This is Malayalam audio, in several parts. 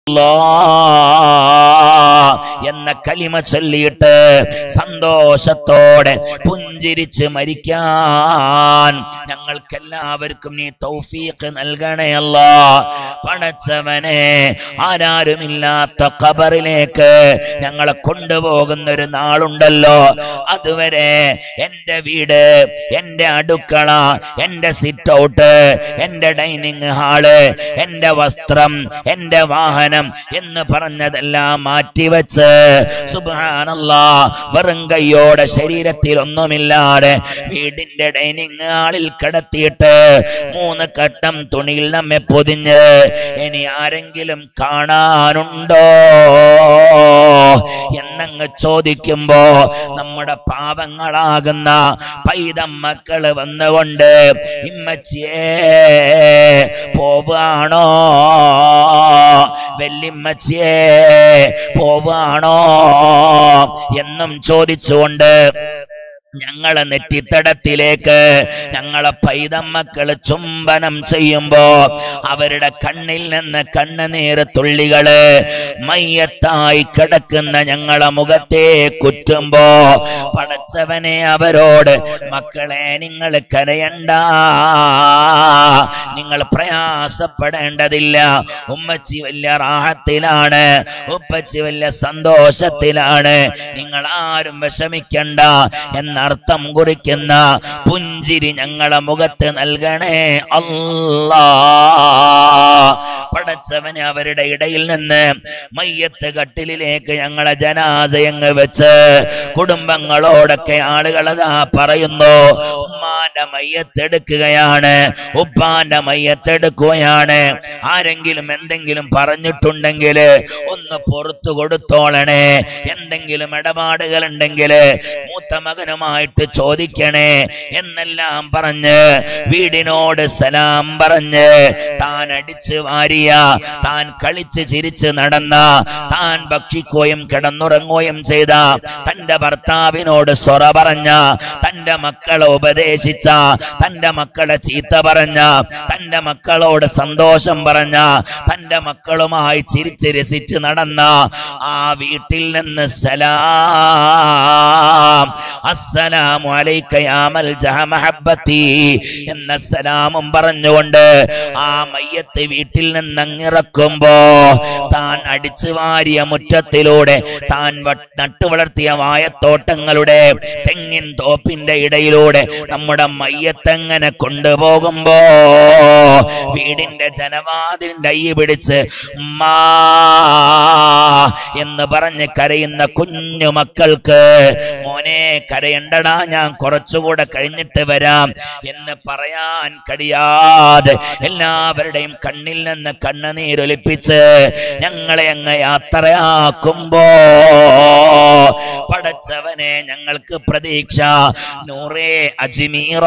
എന്ന കലിമ ചൊല്ലിയിട്ട് സന്തോഷത്തോടെ പുഞ്ചിരിച്ച് മരിക്കാൻ ഞങ്ങൾക്കെല്ലാവർക്കും നീ തൗഫീഖ് നൽകണേ അല്ല പടച്ചവനെ ആരാരുമില്ലാത്ത ഖബറിലേക്ക് ഞങ്ങളെ കൊണ്ടുപോകുന്ന ഒരു നാളുണ്ടല്ലോ അതുവരെ എന്റെ വീട് എന്റെ അടുക്കള എന്റെ സിറ്റ് ഔട്ട് എന്റെ ഡൈനിങ് ഹാള് എന്റെ വസ്ത്രം എന്റെ വാഹനം എന്ന് പറഞ്ഞതെല്ലാം മാറ്റിവെച്ച് സുബാനല്ലാ വെറും കൈയോടെ ശരീരത്തിൽ ഒന്നുമില്ലാതെ വീടിന്റെ ഡൈനിങ് ഹാളിൽ കിടത്തിയിട്ട് മൂന്ന് കട്ടം തുണിയിൽ നമ്മെ പൊതിഞ്ഞ് ഇനി ആരെങ്കിലും കാണാനുണ്ടോ എന്നങ്ങ് ചോദിക്കുമ്പോ നമ്മുടെ പാപങ്ങളാകുന്ന പൈതം മക്കള് വന്നുകൊണ്ട് ഇമ്മച്ചിയേ പോവാണോ വെല്ലിമ്മച്ചിയേ പോവാണോ എന്നും ചോദിച്ചുകൊണ്ട് ഞങ്ങളെ നെറ്റിത്തടത്തിലേക്ക് ഞങ്ങളെ പൈതമ്മക്കള് ചുംബനം ചെയ്യുമ്പോ അവരുടെ കണ്ണിൽ നിന്ന് കണ്ണുനീര് തുള്ളികള് മയ്യത്തായി കിടക്കുന്ന ഞങ്ങളെ മുഖത്തെ കുറ്റുമ്പോ പടച്ചവനെ അവരോട് മക്കളെ നിങ്ങൾ കരയണ്ട നിങ്ങൾ പ്രയാസപ്പെടേണ്ടതില്ല ഉമ്മച്ചി വലിയ റാഹത്തിലാണ് ഉപ്പച്ചി വലിയ സന്തോഷത്തിലാണ് നിങ്ങൾ ആരും വിഷമിക്കണ്ട എന്നർത്ഥം കുറിക്കുന്ന പുഞ്ചിരി ഞങ്ങളെ മുഖത്ത് നൽകണേ അല്ലാ പടച്ചവന് അവരുടെ ഇടയിൽ നിന്ന് മയ്യത്ത് കട്ടിലിലേക്ക് ഞങ്ങളെ ജനാസയങ്ങ് വെച്ച് കുടുംബങ്ങളോടൊക്കെ ആളുകളതാ പറയുന്നു ഉമ്മാന്റെ മയ്യത്തെടുക്കുകയാണ് ഉപ്പാന്റെ മയ്യത്തെടുക്കുകയാണ് ആരെങ്കിലും എന്തെങ്കിലും പറഞ്ഞിട്ടുണ്ടെങ്കിൽ ഒന്ന് പുറത്തു കൊടുത്തോളണേ എന്തെങ്കിലും ഇടപാടുകൾ ഉണ്ടെങ്കിൽ മൂത്ത മകനുമായിട്ട് ചോദിക്കണേ എന്നെല്ലാം പറഞ്ഞ് വീടിനോട് സലാം പറഞ്ഞ് താൻ അടിച്ചു വാരിയ താൻ കളിച്ച് ചിരിച്ച് നടന്ന താൻ ഭക്ഷിക്കുകയും കിടന്നുറങ്ങുകയും ചെയ്ത തന്റെ ഭർത്താവിനോട് സൊറ പറഞ്ഞ തന്റെ മക്കളെ ഉപദേശിച്ച തന്റെ മക്കളെ ചീത്ത പറഞ്ഞ തന്റെ മക്കളോട് സന്തോഷം പറഞ്ഞ തന്റെ മക്കളുമായി ചിരിച്ച് രസിച്ച് നടന്ന ആ വീട്ടിൽ നിന്ന് സലാം അസ്സലാമു അലൈക യാ മൽജഹ മഹബ്ബത്തി എന്ന സലാമും പറഞ്ഞുകൊണ്ട് ആ മയ്യത്ത് വീട്ടിൽ നിന്ന് അങ്ങിറക്കുമ്പോ താൻ അടിച്ചു വാരിയ മുറ്റത്തിലൂടെ താൻ വ- നട്ടു വളർത്തിയ വായത്തോട്ടങ്ങളുടെ തെങ്ങിൻ തോപ്പിന്റെ ഇടയിലൂടെ നമ്മുടെ മയ്യത്തെങ്ങനെ കൊണ്ടുപോകുമ്പോ വീടിന്റെ ജനവാതിലിന്റെ അയ്യ പിടിച്ച് മാ എന്ന് പറഞ്ഞ് കരയുന്ന കുഞ്ഞു മക്കൾക്ക് മോനെ കരയണ്ടടാ ഞാൻ കുറച്ചുകൂടെ കഴിഞ്ഞിട്ട് വരാം എന്ന് പറയാൻ കഴിയാതെ എല്ലാവരുടെയും കണ്ണിൽ നിന്ന് കണ്ണുനീരൊലിപ്പിച്ച് ഞങ്ങളെ അങ്ങ് യാത്രയാക്കുമ്പോ പടച്ചവനെ ഞങ്ങൾക്ക് പ്രതീക്ഷ നൂറേ അജ്മീറ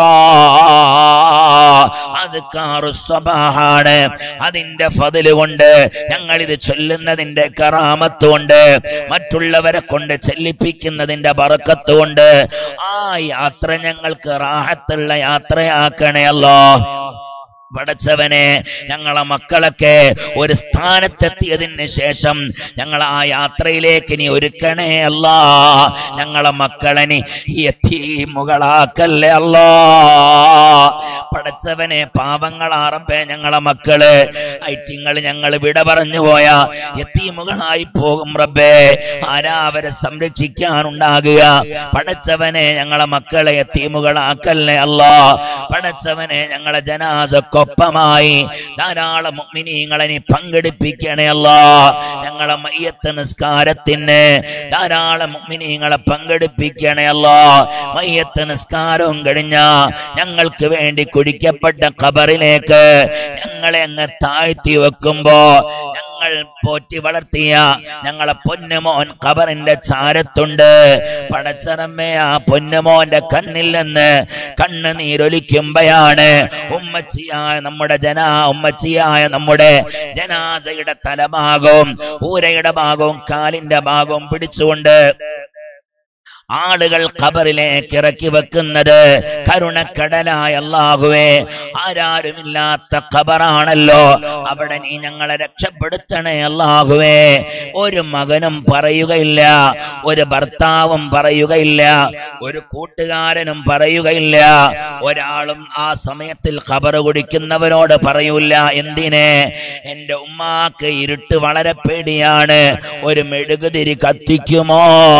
അത് കാറുസ്വഭാണ് അതിന്റെ ഫതില് കൊണ്ട് ഞങ്ങൾ ഇത് ചൊല്ലുന്നതിന്റെ കറാമത്ത് കൊണ്ട് മറ്റുള്ളവരെ കൊണ്ട് ചെല്ലിപ്പിക്കുന്നതിന്റെ ബറക്കത്ത് കൊണ്ട് ആ യാത്ര ഞങ്ങൾക്ക് റാഹത്തുള്ള യാത്രയാക്കണേ പടച്ചവനെ ഞങ്ങളെ മക്കളൊക്കെ ഒരു സ്ഥാനത്തെത്തിയതിന് ശേഷം ഞങ്ങൾ ആ യാത്രയിലേക്ക് ഇനി ഒരുക്കണേ അല്ല ഞങ്ങളെ മക്കളനി യത്തീമുകളാക്കല്ലേ അല്ലാ പടച്ചവനെ പാപങ്ങളാറമ്പേ ഞങ്ങളെ മക്കള് ഐറ്റിങ്ങൾ ഞങ്ങൾ വിട പറഞ്ഞു പോയ യത്തീമുകളായി പോകും റബ്ബേ ആരാ അവരെ സംരക്ഷിക്കാനുണ്ടാകുക പടച്ചവനെ ഞങ്ങളെ മക്കളെ യത്തീമുകളാക്കല്ലേ അല്ലാ പടച്ചവനെ ഞങ്ങളെ ജനാസക്കൊപ്പമായി ധാരാളം മുഅ്മിനീങ്ങളെ നീ പങ്കെടുപ്പിക്കണേ അല്ലാ ഞങ്ങളെ മയ്യത്ത് നിസ്കാരത്തിന് ധാരാളം മുഅ്മിനീങ്ങളെ പങ്കെടുപ്പിക്കണേ അല്ലാ മയ്യത്ത് നിസ്കാരവും കഴിഞ്ഞ ഞങ്ങൾക്ക് വേണ്ടി കുടിക്കപ്പെട്ട ഖബറിലേക്ക് ഞങ്ങളെ അങ്ങ് താഴ്ത്തി വെക്കുമ്പോ ഞങ്ങൾ പോറ്റി വളർത്തിയ ഞങ്ങളെ പൊന്നുമോൻ ഖബറിന്റെ ചാരത്തുണ്ട് പടച്ചറമ്മേ ആ പൊന്നുമോന്റെ കണ്ണിൽ നിന്ന് കണ്ണുനീരൊലിക്കുമ്പോഴാണ് ഉമ്മച്ചിയായ നമ്മുടെ ജനാ ഉമ്മച്ചിയായ നമ്മുടെ ജനാസയുടെ തലഭാഗവും ഊരയുടെ ഭാഗവും കാലിന്റെ ഭാഗവും പിടിച്ചുകൊണ്ട് ആളുകൾ ഖബറിലേക്ക് ഇറക്കി വെക്കുന്നത് കരുണക്കടലായ അല്ലാഹുവേ ആരാരുമില്ലാത്ത ഖബറാണല്ലോ അവിടെ നീ ഞങ്ങളെ രക്ഷപ്പെടുത്തണേ അല്ലാഹുവേ ഒരു മകനും പറയുകയില്ല ഒരു ഭർത്താവും പറയുകയില്ല ഒരു കൂട്ടുകാരനും പറയുകയില്ല ഒരാളും ആ സമയത്തിൽ ഖബർ കുടിക്കുന്നവരോട് പറയൂല എന്തിനെ എന്റെ ഉമ്മാക്ക് ഇരുട്ട് വളരെ പേടിയാണ് ഒരു മെഴുകുതിരി കത്തിക്കുമോ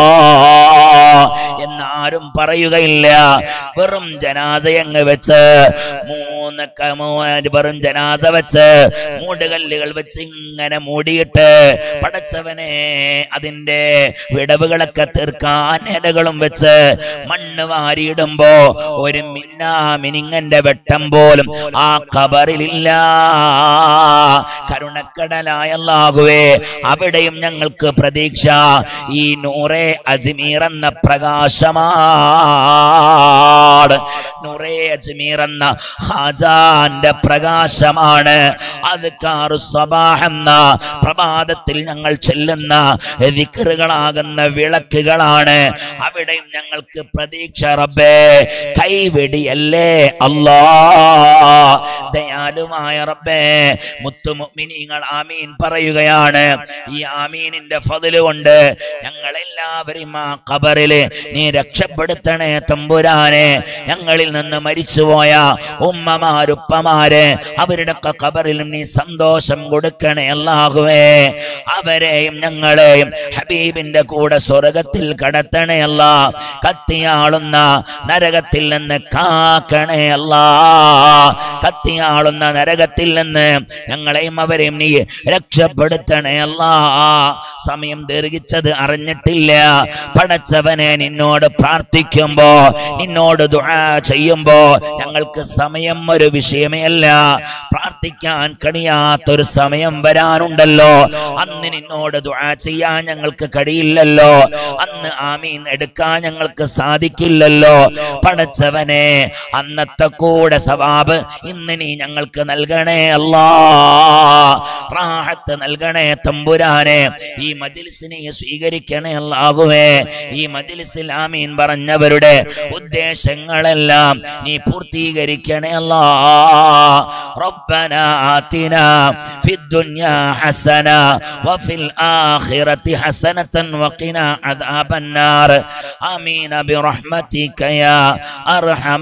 എന്നാരും പറയുകയില്ല വെറും ജനാസയങ്ങ് വെച്ച് മൂന്ന് ക- മൂന്ന് വെറും ജനാസ വെച്ച് മൂടുകല്ലുകൾ വെച്ച് ഇങ്ങനെ മൂടിയിട്ട് പടച്ചവനെ അതിന്റെ വിടവുകളൊക്കെ തീർക്കാൻ ഇലകളും വെച്ച് മണ്ണ് വാരിയിടുമ്പോ ഒരു മിന്നാ മിനിങ്ങന്റെ വെട്ടം പോലും ആ ഖബറിലില്ല കരുണക്കടലായ അല്ലാഹുവേ അവിടെയും ഞങ്ങൾക്ക് പ്രതീക്ഷ ഈ നൂറെ അജ്മീർ എന്ന പ്രകാശമാണ് നൂറെ അജ്മീർ എന്ന ഹാജാന്റെ പ്രകാശമാണ് അത് കാറു സബാഹ് എന്ന പ്രഭാതത്തിൽ ഞങ്ങൾ ചെല്ലുന്ന ദിക്റുകളാകുന്ന വിളക്കുകളാണ് അവിടെയും ഞങ്ങൾക്ക് പ്രതീക്ഷ റബ്ബേ കൈവെടിയല്ലേ അല്ലാ ദയാലുമായ റബ്ബേ മുത്തുമുഅ്മിനീങ്ങൾ ആമീൻ പറയുകയാണ് ഈ ആമീനിന്റെ ഫضل കൊണ്ട് ഞങ്ങൾ എല്ലാവരും ആ ഖബറില് നീ രക്ഷപ്പെടുത്തണേ തമ്പുരാനെ ഞങ്ങളിൽ നിന്ന് മരിച്ചുപോയ ഉമ്മമാരുപ്പമാര് അവരുടെ ഒക്കെ ഖബറിലും നീ സന്തോഷം കൊടുക്കണേ അല്ലാഹുവേ അവരെയും ഞങ്ങളെയും ഹബീബിന്റെ കൂടെ സ്വർഗത്തിൽ കടത്തണേ അല്ല കത്തിയാളുന്ന നരകത്തിൽ നിന്ന് കാക്കണേ അല്ല കത്തിയാളുന്ന നരകത്തിൽ നിന്ന് ഞങ്ങളെയും അവരെയും നീ രക്ഷപ്പെടുത്തണേ അല്ല സമയം ദീർഘിച്ചത് അറിഞ്ഞിട്ടില്ല പടച്ചവനെ നിന്നോട് പ്രാർത്ഥിക്കുമ്പോ നിന്നോട് ദുആ ചെയ്യുമ്പോ ഞങ്ങൾക്ക് സമയം ഒരു വിഷയമേ അല്ല പ്രാർത്ഥിക്കാൻ കഴിയാത്തൊരു സമയം വരാനുണ്ടല്ലോ അന്ന് നിന്നോട് ദുആ ചെയ്യാൻ ഞങ്ങൾക്ക് കഴിയില്ലല്ലോ അന്ന് ആമീൻ എടുക്കാൻ ഞങ്ങൾക്ക് സാധിക്കില്ലല്ലോ പടച്ചവനെ അന്നത്തെ കൂടെ സവാബ് ഇന്ന് നീ ഞങ്ങൾക്ക് നൽകണേ അല്ലാ റാഹത്ത് നൽകണേ തമ്പുരാനെ ഈ മജിലിസിനെ സ്വീകരിക്കണേ അല്ലാഹുവേ ഈ മജിലിസിൽ ആമീൻ പറഞ്ഞവരുടെ ഉദ്ദേശങ്ങളെല്ലാം നീ പൂർത്തീകരിക്കണേ അല്ലാ ربنا آتنا في الدنيا حسنة وفي الآخرة حسنة وقنا عذاب النار آمين برحمتك يا أرحم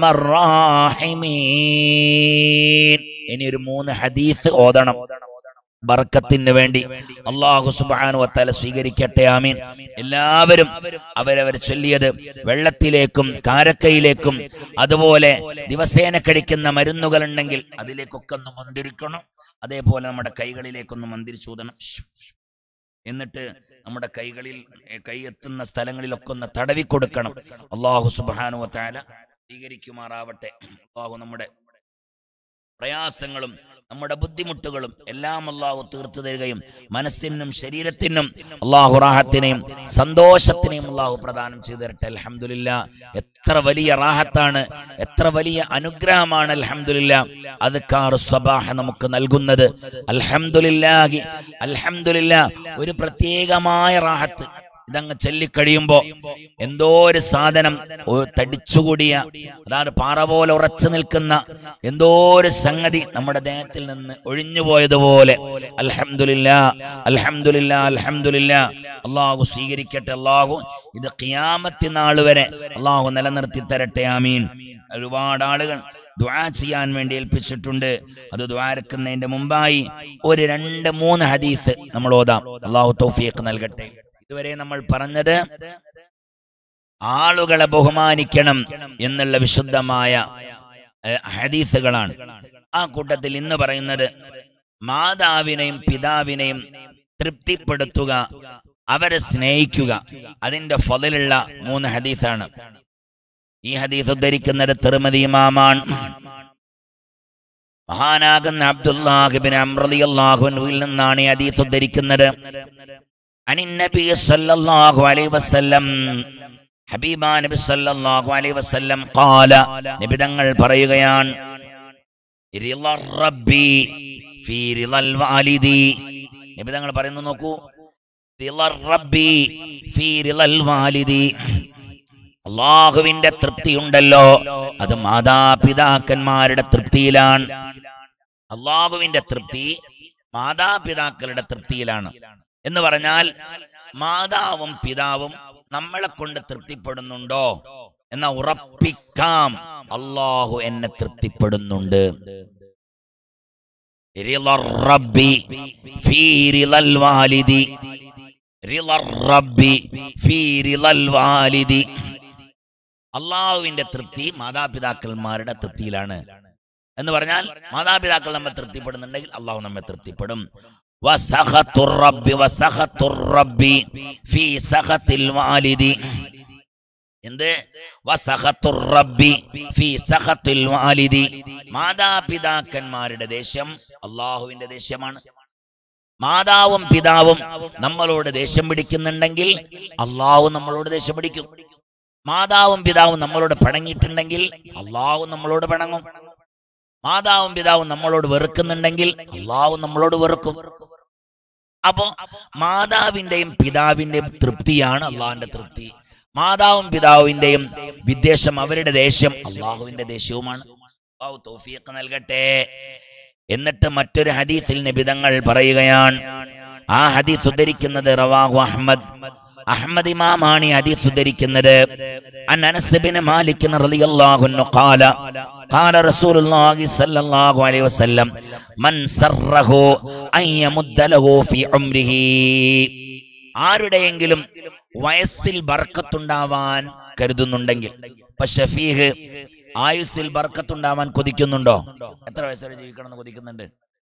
الراحمين ഇനി ഒരു മൂന്ന് ഹദീസ് ഓതണം ബർക്കത്തിന് വേണ്ടി അള്ളാഹു സുബാനു വത്താല സ്വീകരിക്കട്ടെ ആമീൻ എല്ലാവരും അവരവർ ചൊല്ലിയത് വെള്ളത്തിലേക്കും കാരക്കയിലേക്കും അതുപോലെ ദിവസേന കഴിക്കുന്ന മരുന്നുകൾ ഉണ്ടെങ്കിൽ അതിലേക്കൊക്കെ ഒന്ന് മന്ദിരിക്കണം അതേപോലെ നമ്മുടെ കൈകളിലേക്കൊന്ന് മന്ദിരിച്ചൂതണം എന്നിട്ട് നമ്മുടെ കൈകളിൽ ഏ, കൈ എത്തുന്ന സ്ഥലങ്ങളിലൊക്കെ ഒന്ന് തടവി കൊടുക്കണം അള്ളാഹു സുബാനു വത്താല സ്വീകരിക്കുമാറാവട്ടെ അള്ളാഹു നമ്മുടെ പ്രയാസങ്ങളും നമ്മുടെ ബുദ്ധിമുട്ടുകളും എല്ലാം അള്ളാഹു തീർത്തു തരികയും മനസ്സിനും ശരീരത്തിനും അള്ളാഹു റാഹത്തിനെയും സന്തോഷത്തിനെയും അള്ളാഹു പ്രദാനം ചെയ്തു തരട്ടെ അലഹമില്ല എത്ര വലിയ റാഹത്താണ് എത്ര വലിയ അനുഗ്രഹമാണ് അലഹമില്ല അത് കാറു സ്വബാഹ നമുക്ക് നൽകുന്നത് അൽഹംദുലില്ലാഹി അൽഹംദുലില്ലാ ഒരു പ്രത്യേകമായ റാഹത്ത് ഇതങ്ങ് ചൊല്ലിക്കഴിയുമ്പോ എന്തോ ഒരു സാധനം ഒ- തടിച്ചുകൂടിയ അതാണ് പാറ പോലെ ഉറച്ചു നിൽക്കുന്ന എന്തോ ഒരു സംഗതി നമ്മുടെ ദേഹത്തിൽ നിന്ന് ഒഴിഞ്ഞുപോയതുപോലെ അൽഹംദുലില്ലാ അൽഹംദുലില്ലാ അൽഹംദുലില്ലാ അള്ളാഹു സ്വീകരിക്കട്ടെ അള്ളാഹു ഇത് ഖിയാമത്തി നാൾ വരെ അള്ളാഹു നിലനിർത്തി തരട്ടെ ആമീൻ ഒരുപാട് ആളുകൾ ദുആ ചെയ്യാൻ വേണ്ടി ഏൽപ്പിച്ചിട്ടുണ്ട് അത് ദ്വാരക്കുന്നതിന്റെ മുമ്പായി ഒരു രണ്ട് മൂന്ന് ഹദീസ് നമ്മൾ ഓതാം അള്ളാഹു തൗഫീഖ് നൽകട്ടെ ഇതുവരെ നമ്മൾ പറഞ്ഞത് ആളുകളെ ബഹുമാനിക്കണം എന്നുള്ള വിശുദ്ധമായ ഏഹ്, ഹദീസുകളാണ് ആ കൂട്ടത്തിൽ ഇന്ന് പറയുന്നത് മാതാവിനെയും പിതാവിനെയും തൃപ്തിപ്പെടുത്തുക അവരെ സ്നേഹിക്കുക അതിന്റെ ഫതിലുള്ള മൂന്ന് ഹദീസാണ് ഈ ഹദീസ് ഉദ്ധരിക്കുന്നത് തിരുമതി ഇമാമാണ് മഹാനാകുന്ന അബ്ദുല്ലാഹിബിൻ അമ്രലിയല്ലാഹുവിൽ നിന്നാണ് ഈ ഹദീസ് ഉദ്ധരിക്കുന്നത് അനിൻ നബി സല്ലല്ലാഹു അലൈഹി വസല്ലം ഹബീബ നബി സല്ലല്ലാഹു അലൈഹി വസല്ലം ഖാല നബി തങ്ങൾ പറയുകയാണ് റിളർ റബ്ബി ഫീ റിളൽ വാലിദി നബി തങ്ങൾ പറയുന്നു നോക്കൂ റിളർ റബ്ബി ഫീ റിളൽ വാലിദി അള്ളാഹുവിന്റെ തൃപ്തിയുണ്ടല്ലോ അത് മാതാപിതാക്കന്മാരുടെ തൃപ്തിയിലാണ് അള്ളാഹുവിന്റെ തൃപ്തി മാതാപിതാക്കളുടെ തൃപ്തിയിലാണ് എന്ന് പറഞ്ഞാൽ മാതാവും പിതാവും നമ്മളെ കൊണ്ട് തൃപ്തിപ്പെടുന്നുണ്ടോ എന്ന ഉറപ്പിക്കാം അള്ളാഹു എന്നെ തൃപ്തിപ്പെടുന്നുണ്ട് റിളർ റബ്ബി ഫീ റിളൽ വാലിദി റിളർ റബ്ബി ഫീ റിളൽ വാലിദി അള്ളാഹുവിന്റെ തൃപ്തി മാതാപിതാക്കന്മാരുടെ തൃപ്തിയിലാണ് എന്ന് പറഞ്ഞാൽ മാതാപിതാക്കൾ നമ്മെ തൃപ്തിപ്പെടുന്നുണ്ടെങ്കിൽ അള്ളാഹു നമ്മെ തൃപ്തിപ്പെടും വസഖത്തുർ റബ്ബി വസഖത്തുർ റബ്ബി ഫീ സഖത്തിൽ വാലിദി എന്ത് വസഖത്തുർ റബ്ബി ഫീ സഖത്തിൽ വാലിദി മാതാപിതാക്കന്മാരുടെ ദേഷ്യം അള്ളാഹുവിന്റെ ദേഷ്യമാണ് മാതാവും പിതാവും നമ്മളോട് ദേഷ്യം പിടിക്കുന്നുണ്ടെങ്കിൽ അള്ളാഹു നമ്മളോട് ദേഷ്യം പിടിക്കും മാതാവും പിതാവും നമ്മളോട് പിണങ്ങിയിട്ടുണ്ടെങ്കിൽ അള്ളാഹു നമ്മളോട് പിണങ്ങും മാതാവും പിതാവും നമ്മളോട് വെറുക്കുന്നുണ്ടെങ്കിൽ അള്ളാഹു നമ്മളോട് വെറുക്കും അപ്പോ മാതാവിന്റെയും പിതാവിന്റെയും തൃപ്തിയാണ് അള്ളാഹിന്റെ തൃപ്തി മാതാവും പിതാവിന്റെയും വിദ്വേഷം അവരുടെ ദേഷ്യം അള്ളാഹുവിന്റെ ദേഷ്യവുമാണ് അള്ളാഹു തൗഫീഖ് നൽകട്ടെ എന്നിട്ട് മറ്റൊരു ഹദീസിൽ നിബിതങ്ങൾ പറയുകയാണ് ആ ഹദീസ് ഉദ്ധരിക്കുന്നത് റവാഹു അഹ്മദ് അഹ്മദ് ഇമാമാണ് ഈ ഹദീസ് ഉദ്ധരിക്കുന്നത് അൻ അനസ് ബിൻ മാലിക് റളിയല്ലാഹു അൻഹു ഖാല ഖാല റസൂലുള്ളാഹി സ്വല്ലല്ലാഹു അലൈഹി വസല്ലം മൻ സർറഹു അൻ യമുദ്ദ ലഹു ഫീ ഉംരിഹി ആരുടെയെങ്കിലും വയസ്സിൽ ബർക്കത്തുണ്ടാവാൻ കരുതുന്നുണ്ടെങ്കിൽ ഇപ്പൊ ഷഫീഹ് ആയുസ്സിൽ ബർക്കത്തുണ്ടാവാൻ കൊതിക്കുന്നുണ്ടോ എത്ര വയസ്സ് വരെ ജീവിക്കണം എന്ന് കൊതിക്കുന്നുണ്ട്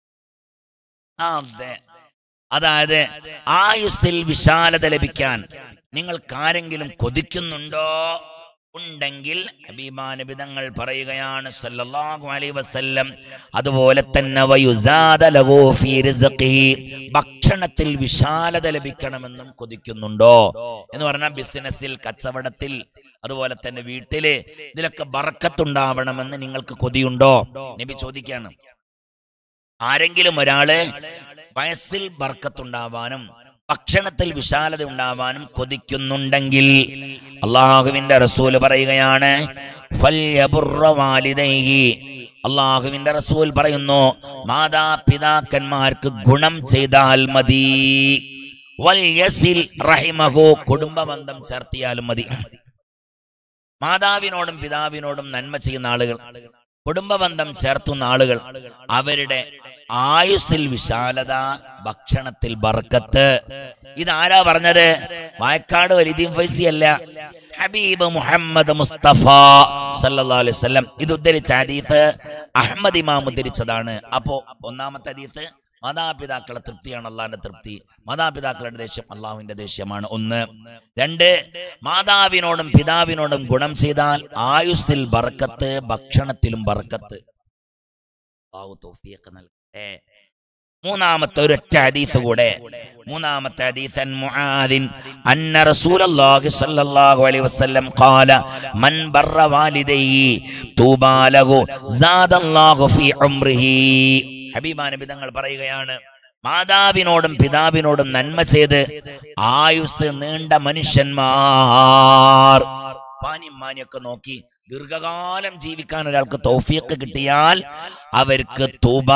ആ, അതെ അതായത് ആയുസ്സിൽ വിശാലത ലഭിക്കാൻ നിങ്ങൾക്കാരെങ്കിലും കൊതിക്കുന്നുണ്ടോ ഉണ്ടെങ്കിൽ അഭിമാനബിതങ്ങൾ പറയുകയാണ് സല്ലല്ലാഹു അലൈഹി വസല്ലം അതുപോലെ തന്നെ വയുസാദ ലഹു ഫീ റിസ്ഖിഹി ഭക്ഷണത്തിൽ വിശാലത ലഭിക്കണമെന്നും കൊതിക്കുന്നുണ്ടോ എന്ന് പറഞ്ഞാൽ ബിസിനസ്സിൽ കച്ചവടത്തിൽ അതുപോലെ തന്നെ വീട്ടില് ഇതിലൊക്കെ ബറക്കത്തുണ്ടാവണമെന്ന് നിങ്ങൾക്ക് കൊതിയുണ്ടോ നബി ചോദിക്കാണ് ആരെങ്കിലും ഒരാള് വയസ്സിൽ ബർക്കത്തുണ്ടാവാനും ഭക്ഷണത്തിൽ വിശാലത ഉണ്ടാവാനും കൊതിക്കുന്നുണ്ടെങ്കിൽ അള്ളാഹുവിന്റെ റസൂല് പറയുകയാണ് ഫല്യബുർറ വാലിദൈഹി. അള്ളാഹുവിന്റെ റസൂൽ പറയുന്നു മാതാപിതാക്കന്മാർക്ക് ഗുണം ചെയ്താൽ മതി വൽയസിൽ റഹിമഹു കുടുംബബന്ധം ചേർത്തിയാലും മതി മാതാവിനോടും പിതാവിനോടും നന്മ ചെയ്യുന്ന ആളുകൾ കുടുംബബന്ധം ചേർത്തുന്ന ആളുകൾ അവരുടെ ആയുസ്സിൽ വിശാലത ഭക്ഷണത്തിൽ ബർക്കത്ത് ഇതാരാ പറഞ്ഞത് വായക്കാട് വലിദീൻ ഫൈസി അല്ല ഹബീബ് മുഹമ്മദ് മുസ്തഫ സല്ലല്ലാഹു അലൈഹി വസല്ലം ഇത് ഉദ്ധരിച്ച ഹദീസ് അഹ്മദ് ഇമാം ഉദ്ധരിച്ചതാണ് അപ്പോ ഒന്നാമത്തെ ഹദീസ് മാതാപിതാക്കളുടെ തൃപ്തിയാണ് അള്ളാഹിന്റെ തൃപ്തി മാതാപിതാക്കളുടെ ദേഷ്യം അള്ളാഹുവിന്റെ ദേഷ്യമാണ് ഒന്ന് രണ്ട് മാതാവിനോടും പിതാവിനോടും ഗുണം ചെയ്താൽ ആയുസ്സിൽ ബർക്കത്ത് ഭക്ഷണത്തിലും ബർക്കത്ത് അള്ളാഹു തൗഫീഖ് നൽകട്ടെ മൂന്നാമത്തെ ഒരൊറ്റ ഹദീസ് കൂടെ മൂന്നാമത്തെ ഹദീസ് അൻ മുആദിൻ അന്ന റസൂലല്ലാഹി സ്വല്ലല്ലാഹു അലൈഹി വസല്ലം ഖാല മൻ ബർറ വാലിദൈഹി തൂബാ ലഹു സാദല്ലാഹു ഫീ ഉംറിഹി ഹബീബാ നബി തങ്ങൾ പറയുകയാണ് മാതാവിനോടും പിതാവിനോടും നന്മ ചെയ്ത് ആയുസ് നീണ്ട മനുഷ്യന്മാർ പാനിയും മാനിയൊക്കെ നോക്കി ദീർഘകാലം ജീവിക്കാൻ ഒരാൾക്ക് തൗഫീഖ് കിട്ടിയാൽ അവർക്ക് തൂബ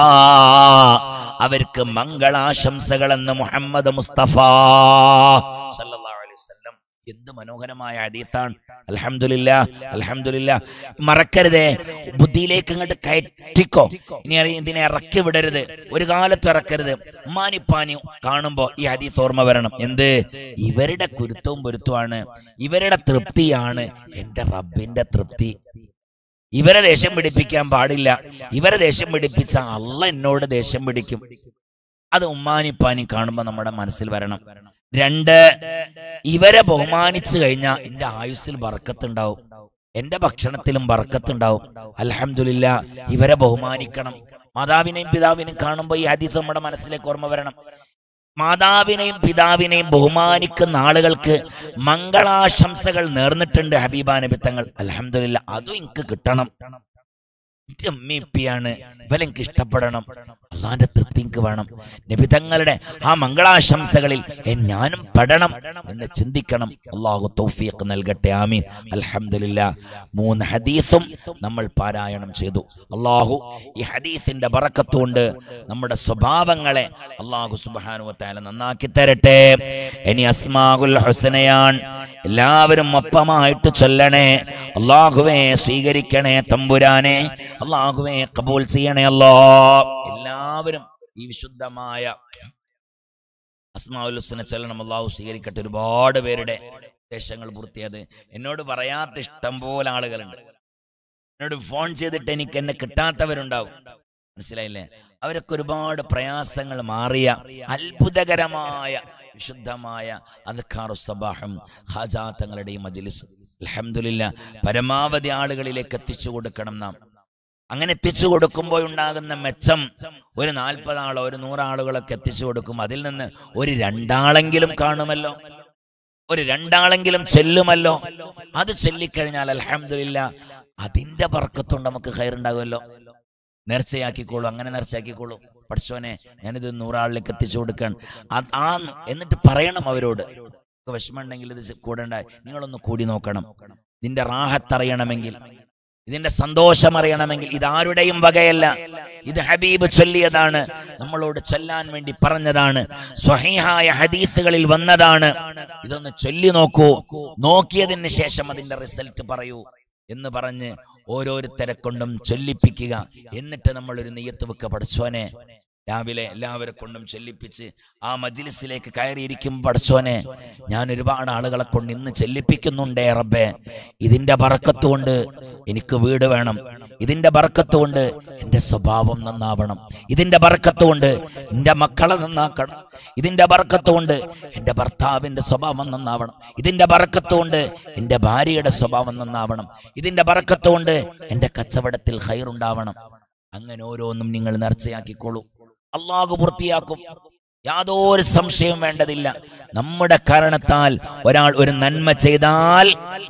അവർക്ക് മംഗളാശംസകൾ എന്ന് മുഹമ്മദ് മുസ്തഫ സല്ലല്ലാഹു അലൈഹി വസല്ലം എന്ത് മനോഹരമായ ഹദീത്താണ് അൽഹംദുലില്ലാ അൽഹംദുലില്ലാ മറക്കരുതേ ബുദ്ധിയിലേക്ക് അങ്ങോട്ട് കയറ്റിക്കോ ഇനി അറിയ ഇതിനെ ഇറക്കി വിടരുത് ഒരു കാലത്ത് ഇറക്കരുത് മാനിപ്പാനി കാണുമ്പോ ഈ ഹദീസ് ഓർമ്മ വരണം എന്ത് ഇവരുടെ കുരുത്തവും പൊരുത്തമാണ് ഇവരുടെ തൃപ്തിയാണ് എന്റെ റബ്ബിന്റെ തൃപ്തി ഇവരെ ദേഷ്യം പിടിപ്പിക്കാൻ പാടില്ല ഇവരെ ദേഷ്യം പിടിപ്പിച്ച അല്ല എന്നോട് ദേഷ്യം പിടിക്കും അത് ഉമ്മാനിപ്പാനി കാണുമ്പോ നമ്മുടെ മനസ്സിൽ വരണം രണ്ട് ഇവരെ ബഹുമാനിച്ചു കഴിഞ്ഞാൽ എന്റെ ആയുസ്സിൽ ബർക്കത്തുണ്ടാവും എന്റെ ഭക്ഷണത്തിലും ബർക്കത്തുണ്ടാവും അൽഹംദുലില്ല ഇവരെ ബഹുമാനിക്കണം മാതാവിനെയും പിതാവിനെയും കാണുമ്പോൾ ഈ ഹദീസ് നമ്മുടെ മനസ്സിലേക്ക് ഓർമ്മ വരണം മാതാവിനെയും പിതാവിനെയും ബഹുമാനിക്കുന്ന ആളുകൾക്ക് മംഗളാശംസകൾ നേർന്നിട്ടുണ്ട് ഹബീബ നബിത്തങ്ങൾ അലഹമില്ല അതും എനിക്ക് കിട്ടണം എന്റെ അമ്മീപ്പിയാണ് ഇവലെനിക്ക് ഇഷ്ടപ്പെടണം അള്ളാന്റെ തൃപ്തി എനിക്ക് വേണം നബിതങ്ങളുടെ ആ മംഗളാശംസകളിൽ എ ഞാനും പെടണം എന്ന് ചിന്തിക്കണം അള്ളാഹു തൗഫീഖ് നൽകട്ടെ ആമീൻ അൽഹംദുലില്ലാ മൂന്ന് ഹദീസും നമ്മൾ പാരായണം ചെയ്തു അള്ളാഹു ഈ ഹദീസിന്റെ ബറക്കത്തുകൊണ്ട് നമ്മുടെ സ്വഭാവങ്ങളെ അള്ളാഹു സുബ്ഹാനഹു വതആല നന്നാക്കി തരട്ടെ ഇനി അസ്മാഉൽ ഹുസ്നയാൻ എല്ലാവരും ഒപ്പമായിട്ട് ചൊല്ലണേ അള്ളാഹുവേ സ്വീകരിക്കണേ തമ്പുരാനെ അള്ളാഹുവേ കബൂൽ ചെയ്യണേ അല്ലോ എല്ലാവരും ഈ വിശുദ്ധമായ അസ്മാഉൽ ഹുസ്ന ചൊല്ലണം അള്ളാഹു സ്വീകരിക്കട്ടെ ഒരുപാട് പേരുടെ ഉദ്ദേശങ്ങൾ പൂർത്തിയത് എന്നോട് പറയാത്ത ഇഷ്ടം പോലെ ആളുകളുണ്ട് എന്നോട് ഫോൺ ചെയ്തിട്ട് എനിക്ക് എന്നെ കിട്ടാത്തവരുണ്ടാവും മനസ്സിലായില്ലേ അവരൊക്കെ ഒരുപാട് പ്രയാസങ്ങൾ മാറിയ അത്ഭുതകരമായ വിശുദ്ധമായ അദ്ക്കാറു സബാഹും ഹാജാത്തങ്ങളുടെ ഈ മജ്ലിസ് അൽഹംദുലില്ലാ പരമാവധി ആളുകളിലേക്ക് എത്തിച്ചു കൊടുക്കണം നാം അങ്ങനെ എത്തിച്ചു കൊടുക്കുമ്പോൾ ഉണ്ടാകുന്ന മെച്ചം ഒരു നാൽപ്പതാളോ ഒരു നൂറാളുകളൊക്കെ എത്തിച്ചു കൊടുക്കും അതിൽ നിന്ന് ഒരു രണ്ടാളെങ്കിലും കാണുമല്ലോ ഒരു രണ്ടാളെങ്കിലും ചെല്ലുമല്ലോ അത് ചെല്ലിക്കഴിഞ്ഞാൽ അൽഹംദുലില്ല അതിന്റെ പറക്കത്തുണ്ട് നമുക്ക് ഹൈറുണ്ടാകുമല്ലോ നേർച്ചയാക്കിക്കോളൂ അങ്ങനെ നേർച്ചയാക്കിക്കോളൂ പഠിച്ചോനെ ഞാനിത് നൂറാളിലേക്ക് എത്തിച്ചു കൊടുക്കാൻ ആ- ആ എന്നിട്ട് പറയണം അവരോട് വിഷമമുണ്ടെങ്കിൽ ഇത് കൂടണ്ട നിങ്ങളൊന്ന് കൂടി നോക്കണം ഇതിന്റെ റാഹത്തറിയണമെങ്കിൽ ഇതിന്റെ സന്തോഷം അറിയണമെങ്കിൽ ഇത് ആരുടെയും വകയല്ല ഇത് ഹബീബ് ചൊല്ലിയതാണ് നമ്മളോട് ചൊല്ലാൻ വേണ്ടി പറഞ്ഞതാണ് സ്വഹീഹായ ഹദീസുകളിൽ വന്നതാണ് ഇതൊന്ന് ചൊല്ലി നോക്കൂ നോക്കിയതിന് ശേഷം അതിന്റെ റിസൾട്ട് പറയൂ എന്ന് പറഞ്ഞ് ഓരോരുത്തരെ കൊണ്ടും ചൊല്ലിപ്പിക്കുക എന്നിട്ട് നമ്മൾ ഒരു നെയ്യത്ത് വെക്ക പഠിച്ചോനെ രാവിലെ എല്ലാവരെ കൊണ്ടും ചൊല്ലിപ്പിച്ച് ആ മജ്ലിസിലേക്ക് കയറിയിരിക്കും പഠിച്ചോനെ ഞാൻ ഒരുപാട് ആളുകളെ കൊണ്ട് ഇന്ന് ചെല്ലിപ്പിക്കുന്നുണ്ടേ റബ്ബേ ഇതിന്റെ ബറക്കത്ത് കൊണ്ട് എനിക്ക് വീട് വേണം ഇതിന്റെ ബറക്കത്ത് കൊണ്ട് എന്റെ സ്വഭാവം നന്നാവണം ഇതിന്റെ ബറക്കത്ത് കൊണ്ട് എന്റെ മക്കളെ നന്നാക്കണം ഇതിന്റെ ബറക്കത്ത് കൊണ്ട് എന്റെ ഭർത്താവിന്റെ സ്വഭാവം നന്നാവണം ഇതിന്റെ ബറക്കത്ത് കൊണ്ട് എന്റെ ഭാര്യയുടെ സ്വഭാവം നന്നാവണം ഇതിന്റെ ബറക്കത്ത് കൊണ്ട് എന്റെ കച്ചവടത്തിൽ ഹൈറുണ്ടാവണം അങ്ങനെ ഓരോന്നും നിങ്ങൾ നേർച്ചയാക്കിക്കോളൂ അള്ളാഹു പൂർത്തിയാക്കും യാതൊരു സംശയവും വേണ്ടതില്ല നമ്മുടെ കാരണത്താൽ ഒരാൾ ഒരു നന്മ ചെയ്താൽ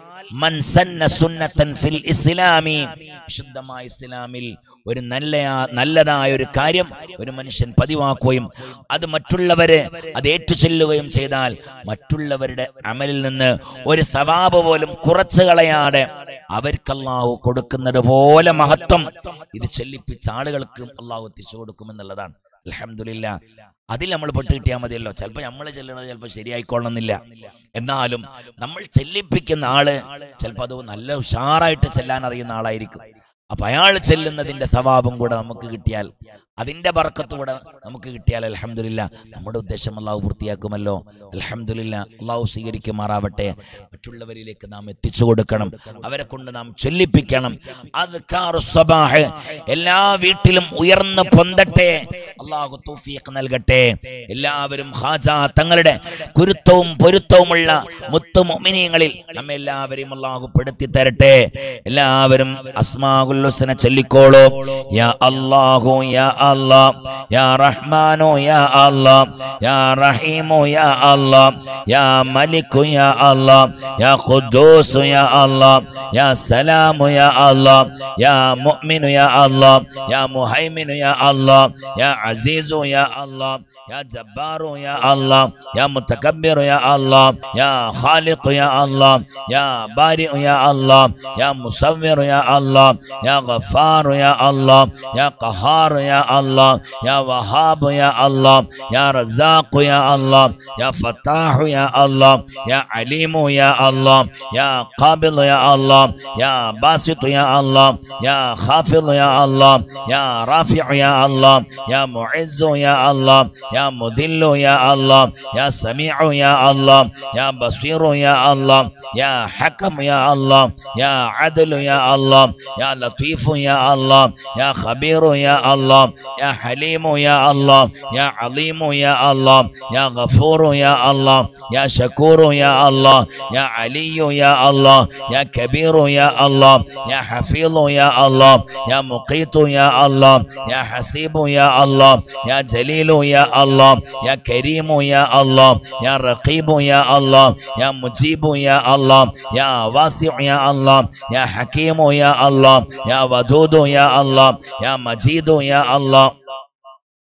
മൻ സന്ന സുന്നത്തൻ ഫിൽ ഇസ്ലാമി വിശുദ്ധമായ ഇസ്ലാമിൽ ഒരു നല്ല നല്ലതായ ഒരു കാര്യം ഒരു മനുഷ്യൻ പതിവാക്കുകയും അത് മറ്റുള്ളവര് അത് ഏറ്റുചൊല്ലുകയും ചെയ്താൽ മറ്റുള്ളവരുടെ അമലിൽ നിന്ന് ഒരു സവാബ് പോലും കുറച്ചു കളയാതെ അവർക്ക് അള്ളാഹു കൊടുക്കുന്നത് പോലെ മഹത്വം ഇത് ചൊല്ലിപ്പിച്ച ആളുകൾക്ക് അള്ളാഹു എത്തിച്ചു കൊടുക്കുമെന്നുള്ളതാണ് അലഹമില്ല അതിൽ നമ്മൾ പെട്ട് കിട്ടിയാൽ മതിയല്ലോ ചിലപ്പോൾ നമ്മൾ ചെല്ലണത് ചിലപ്പോൾ ശരിയായിക്കൊള്ളണമെന്നില്ല എന്നാലും നമ്മൾ ചെല്ലിപ്പിക്കുന്ന ആള് ചിലപ്പോൾ അത് നല്ല ഉഷാറായിട്ട് ചെല്ലാൻ അറിയുന്ന ആളായിരിക്കും അപ്പൊ അയാൾ ചെല്ലുന്നതിന്റെ സവാബും കൂടെ നമുക്ക് കിട്ടിയാൽ അതിന്റെ ബർക്കത്ത് കൂടെ നമുക്ക് കിട്ടിയാൽ അലഹമില്ല നമ്മുടെ ഉദ്ദേശം അള്ളാഹു പൂർത്തിയാക്കുമല്ലോ അലഹമില്ല അള്ളാഹു സ്വീകരിക്കുമാറാവട്ടെ മറ്റുള്ളവരിലേക്ക് നാം എത്തിച്ചു കൊടുക്കണം അവരെ കൊണ്ട് നാം ചൊല്ലിപ്പിക്കണം അത് സ്വബാഹ് എല്ലാ വീട്ടിലും ഉയർന്നു പൊന്തട്ടെ അള്ളാഹു തൗഫീഖ് നൽകട്ടെ എല്ലാവരും ഹാജ തങ്ങളുടെ കുരുത്തവും പൊരുത്തവുമുള്ള മുത്തു മുഅ്മിനീങ്ങളിൽ നമ്മെ എല്ലാവരെയും അള്ളാഹു പെടുത്തി തരട്ടെ എല്ലാവരും അസ്മാഉൽ ഹുസ്ന ചൊല്ലിക്കോളൂ യാ അല്ലാഹു യാ അല്ലാ യാ റഹ്മാനു യാ അല്ലാ യാ റഹീമു യാ അല്ലാ യാ മലിക്കു യാ അല്ലാ യാ ഖുദ്ദൂസ് യാ അല്ലാ യാ സലാമു യാ അല്ലാ യാ മുഅ്മിനു യാ അല്ലാ യാ മുഹൈമിനു യാ അല്ലാ യാ അസീസു യാ അല്ലാ يا جبار يا الله يا متكبر يا الله يا خالق يا الله يا بارئ يا الله يا مصور يا الله يا غفار يا الله يا قهار يا الله يا وهاب يا الله يا رزاق يا الله يا فتاح يا الله يا عليم يا الله يا قابل يا الله يا باسط يا الله يا خافض يا الله يا رافع يا الله يا معز يا الله يا مذل يا الله يا سميع يا الله يا بصير يا الله يا حكم يا الله يا عدل يا الله يا لطيف يا الله يا خبير يا الله يا حليم يا الله يا عظيم يا الله يا غفور يا الله يا شكور يا الله يا علي يا الله يا كبير يا الله يا حفيظ يا الله يا مقيت يا الله يا حسيب يا الله يا جليل يا الله يا كريم يا الله يا رقيب يا الله يا مجيب يا الله يا واسع يا الله يا حكيم يا الله يا ودود يا الله يا مجيد يا الله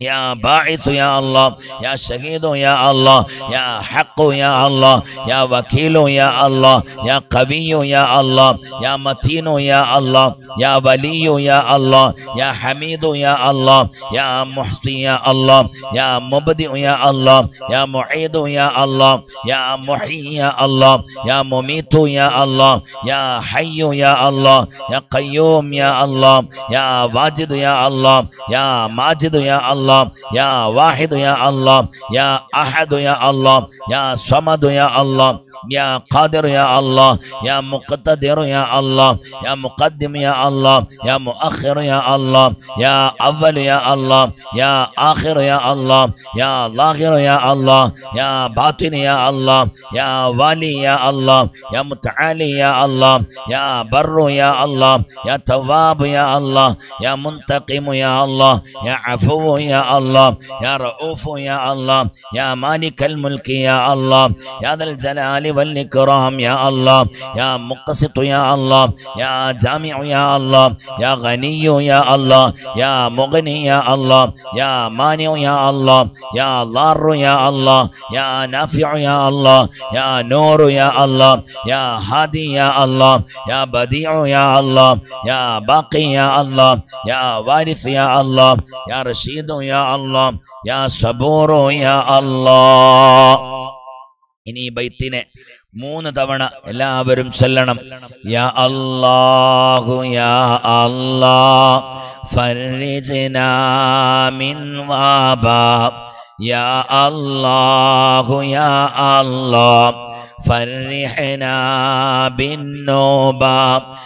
يا باعث يا الله يا شهيد يا الله يا حق يا الله يا وكيل يا الله يا قوي يا الله يا متين يا الله يا ولي يا الله يا حميد يا الله يا محصي يا الله يا مبدئ يا الله يا معيد يا الله يا محيي يا الله يا مميت يا الله يا حي يا الله يا قيوم يا الله يا واجد يا الله يا ماجد يا الله يا واحد يا الله يا أحد يا الله يا صمد يا الله يا قادر يا الله يا مقتدر يا الله يا مقدم يا الله يا مؤخر يا الله يا أول يا الله يا آخر يا الله يا ظاهر يا الله يا باطن يا الله يا والي يا الله يا متعالي يا الله يا بر يا الله يا تواب يا الله يا منتقم يا الله يا عفو يا الله يا رؤوف يا الله يا مالك الملك يا الله يا ذا الجلال والإكرام يا الله يا مقسط يا الله يا جامع يا الله يا غني يا الله يا مغني يا الله يا مانع يا الله يا ضار يا الله يا نافع يا الله يا نور يا الله يا هادي يا الله يا بديع يا الله يا باقي يا الله يا وارث يا الله يا رشيد يا الله يا صبور يا الله ഇനി ഈ ബൈത്തിനെ മൂന്ന് തവണ എല്ലാവരും ചൊല്ലണം യാ അല്ലാഹു യാ അല്ലാ ഫർരിജ്നാ മിൻ വാബാ യാ അല്ലാഹു യാ അല്ലാ فرحنا بالنوبة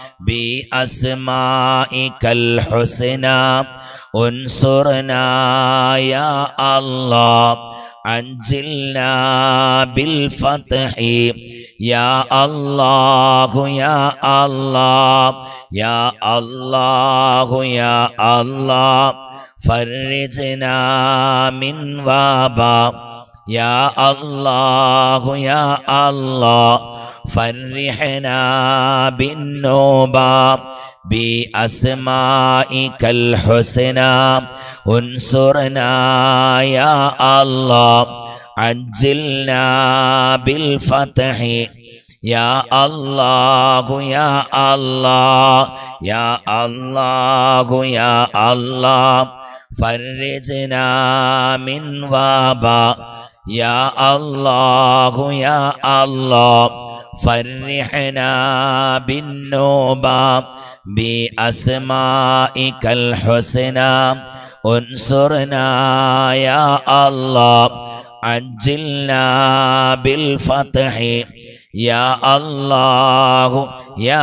بأسمائك الحسنى انصرنا يا الله عجلنا بالفتح يا الله يا الله يا الله يا الله فرجنا من وابا يا الله يا الله فرحنا بالنوبة بأسمائك الحسنى انصرنا يا الله عجلنا بالفتح يا الله يا الله يا الله يا الله فرجنا من وابا يا الله يا الله فرحنا بالنوبة بأسمائك الحسنى انصرنا يا الله عجلنا بالفتح يا الله يا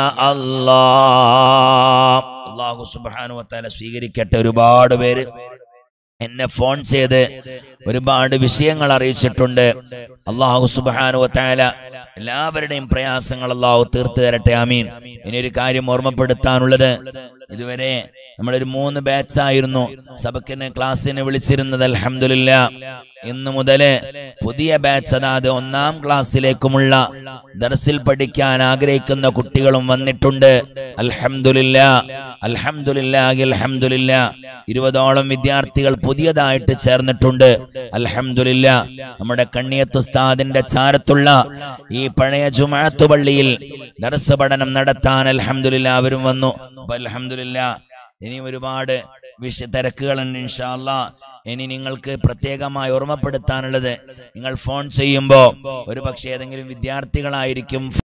الله അള്ളാഹു സുബാനു വത്താല സ്വീകരിക്കട്ടെ ഒരുപാട് പേര് എന്നെ ഫോൺ ചെയ്ത് ഒരുപാട് വിഷയങ്ങൾ അറിയിച്ചിട്ടുണ്ട് അള്ളാഹു സുബാനു വത്താല എല്ലാവരുടെയും പ്രയാസങ്ങൾ അള്ളാഹു തീർത്തു തരട്ടെ ആമീൻ ഇനി ഒരു കാര്യം ഓർമ്മപ്പെടുത്താനുള്ളത് ഇതുവരെ നമ്മളൊരു മൂന്ന് ബാച്ച് ആയിരുന്നു സബക്കിന് ക്ലാസ്സിന് വിളിച്ചിരുന്നത് അലഹമില്ല ഇന്നു മുതല് പുതിയ ബാച്ച് അതായത് ഒന്നാം ക്ലാസ്സിലേക്കുമുള്ള ദർസിൽ പഠിക്കാൻ ആഗ്രഹിക്കുന്ന കുട്ടികളും വന്നിട്ടുണ്ട് അൽഹംദുലില്ല അൽഹംദുലില്ലാഹി അൽഹംദുലില്ല ഇരുപതോളം വിദ്യാർത്ഥികൾ പുതിയതായിട്ട് ചേർന്നിട്ടുണ്ട് അൽഹംദുലില്ല നമ്മുടെ കണ്ണിയത്ത് ഉസ്താദിന്റെ ചാരത്തുള്ള ഈ പഴയ ജുമാഅത്ത് പള്ളിയിൽ ദർസ് പഠനം നടത്താൻ അൽഹംദുലില്ല അവരും വന്നു അപ്പൊ അൽഹംദുലില്ല ഇനിയും ഒരുപാട് വിഷ തിരക്കുകളുണ്ട് ഇൻഷാല്ല ഇനി നിങ്ങൾക്ക് പ്രത്യേകമായി ഓർമ്മപ്പെടുത്താനുള്ളത് നിങ്ങൾ ഫോൺ ചെയ്യുമ്പോൾ ഒരു പക്ഷേ ഏതെങ്കിലും വിദ്യാർത്ഥികളായിരിക്കും